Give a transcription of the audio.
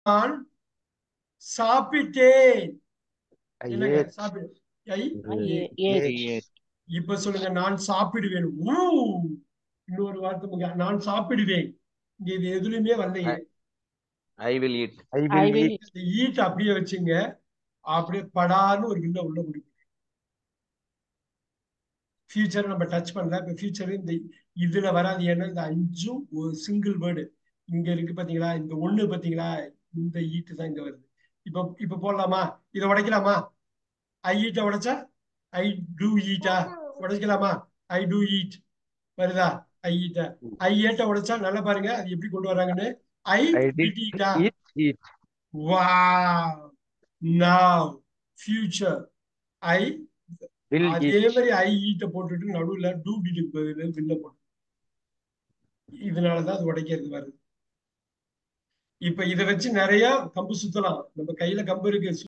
நான் சாப்பிட்டேன் I என்னங்க ate. சாப்பிடு ஐ I I ate. ate. இப்ப சொல்லுங்க நான் சாப்பிடுவேன் ஊ இன்னொரு வார்த்தை முக்கிய. நான் சாப்பிடுவேன் இங்க இது எதுலயுமே வரலையே I will eat. I I will will eat. இந்த ஈட் அப்படியே வச்சுங்க அப்படியே படான்னு ஒரு வில்ல உள்ள முடியும் ஃபியூச்சர் நம்ம டச் பண்ணல இப்ப ஃபியூச்சர் இந்த இதுல வராது ஏன்னா இந்த அஞ்சும் ஒரு சிங்கிள் வேர்டு இங்க இருக்கு பாத்தீங்களா இந்த ஒண்ணு பாத்தீங்களா இந்த ஈட்டு தான் இங்க வருது இப்ப இப்ப போடலாமா இதை உடைக்கலாமா ஐ ஈட்ட உடைச்சா ஐ டூ ஈட்டா உடைக்கலாமா ஐ டூ ஈட் வருதா ஐ ஈட்ட ஐ ஏட்ட உடைச்சா நல்லா பாருங்க அது எப்படி கொண்டு வர்றாங்கன்னு ஐ I did டிட் ஈட்டா eat. Eat. Wow. Now, future. I Will அதே eat. மாதிரி ஐ ஈட்ட போட்டுட்டு நடுவுல டூ டிட்டு பதில் வில்ல போட்டு இதனாலதான் அது உடைக்கிறது வருது இப்ப இதை வச்சு நிறைய கம்பு சுத்தலாம் நம்ம கையில கம்பு இருக்கு